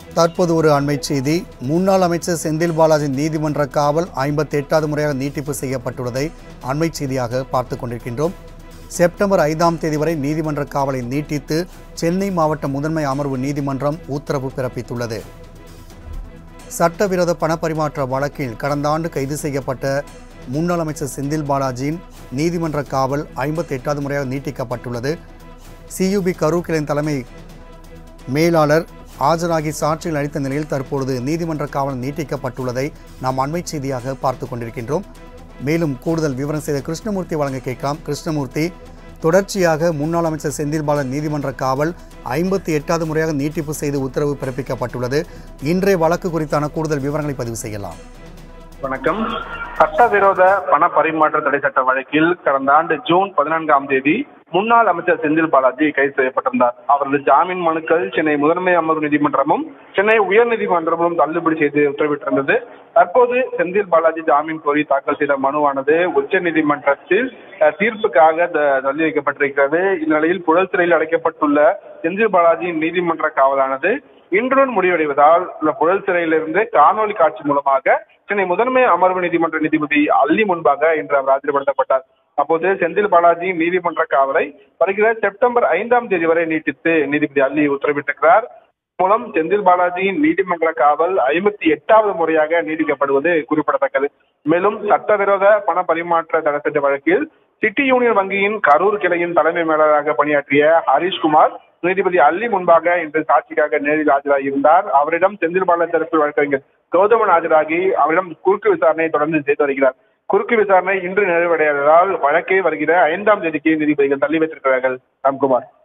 தற்போது ஒரு அண்மை செய்தி முன்னாள் அமைச்சர் செந்தில் பாலாஜி நீதிமன்ற காவல் ஐம்பத்தி எட்டாவது முறையாக நீட்டிப்பு செய்யப்பட்டுள்ளதை அண்மை செய்தியாக பார்த்து கொண்டிருக்கின்றோம் செப்டம்பர் ஐந்தாம் தேதி வரை நீதிமன்ற காவலை நீட்டித்து சென்னை மாவட்ட முதன்மை அமர்வு நீதிமன்றம் உத்தரவு பிறப்பித்துள்ளது சட்டவிரோத பணப்பரிமாற்ற வழக்கில் கடந்த ஆண்டு கைது செய்யப்பட்ட முன்னாள் அமைச்சர் செந்தில் பாலாஜியின் நீதிமன்ற காவல் ஐம்பத்தி எட்டாவது முறையாக நீட்டிக்கப்பட்டுள்ளது சியுபி கரூர் கிளையின் தலைமை மேலாளர் ஆஜராகி சாட்சிகள் அளித்த நிலையில் தற்பொழுது நீதிமன்ற காவல் நீட்டிக்கப்பட்டுள்ளதை நாம் அண்மை செய்தியாக பார்த்து கொண்டிருக்கின்றோம் மேலும் கூடுதல் விவரம் செய்த கிருஷ்ணமூர்த்தி வழங்க கேட்கலாம் கிருஷ்ணமூர்த்தி தொடர்ச்சியாக முன்னாள் அமைச்சர் செந்தில் பாலன் நீதிமன்ற காவல் ஐம்பத்தி எட்டாவது முறையாக நீட்டிப்பு செய்து உத்தரவு பிறப்பிக்கப்பட்டுள்ளது இன்றைய வழக்கு குறித்தான கூடுதல் விவரங்களை பதிவு செய்யலாம் வணக்கம் சட்டவிரோத பண பரிமாற்ற தடை சட்ட வழக்கில் கடந்த ஆண்டு ஜூன் பதினான்காம் தேதி முன்னாள் அமைச்சர் செந்தில் பாலாஜி கைது செய்யப்பட்டிருந்தார் அவரது ஜாமீன் மனுக்கள் சென்னை முதன்மை அமர்வு நீதிமன்றமும் சென்னை உயர்நீதிமன்றமும் தள்ளுபடி செய்து உத்தரவிட்டிருந்தது தற்போது செந்தில் பாலாஜி ஜாமீன் கோரி தாக்கல் செய்த மனுவானது உச்ச நீதிமன்றத்தில் அஹ், தீர்ப்புக்காக த- தள்ளி வைக்கப்பட்டிருக்கிறது இந்நிலையில் புழல் சிறையில் அடைக்கப்பட்டுள்ள செந்தில் பாலாஜியின் நீதிமன்ற காவலானது இன்றுடன் முடிவடைவதால் இந்த புழல் சிறையிலிருந்து காணொலி காட்சி மூலமாக சென்னை முதன்மை அமர்வு நீதிமன்ற நீதிபதி அள்ளி முன்பாக இன்று அவர் ஆஜர்படுத்தப்பட்டார் அப்போது செந்தில் பாலாஜி நீதிமன்ற காவலை வருகிற செப்டம்பர் ஐந்தாம் தேதி வரை நீட்டித்து நீதிபதி அள்ளி உத்தரவிட்டிருக்கிறார் மூலம் செந்தில் பாலாஜியின் நீதிமன்ற காவல் ஐம்பத்தி எட்டாவது முறையாக நீடிக்கப்படுவது குறிப்பிடத்தக்கது மேலும் சட்டவிரோத பண பரிமாற்ற தடை சட்ட வழக்கில் சிட்டி யூனியன் வங்கியின் கரூர் கிளையின் தலைமை மேலாளராக பணியாற்றிய ஹரிஷ்குமார் நீதிபதி அள்ளி முன்பாக இன்று சாட்சிக்காக நேரில் ஆஜராகியிருந்தார் அவரிடம் செந்தில் பாலாஜி தரப்பு வழக்கறிஞர் கௌதமன் ஆஜராகி அவரிடம் குறுக்கு விசாரணையை தொடர்ந்து செய்து வருகிறார் குறுக்கு விசாரணை இன்று நிறைவடையாததால் வழக்கை வருகிற ஐந்தாம் தேதிக்கு நீதிபதிகள் தள்ளி வைத்திருக்கிறார்கள் ராம்குமார்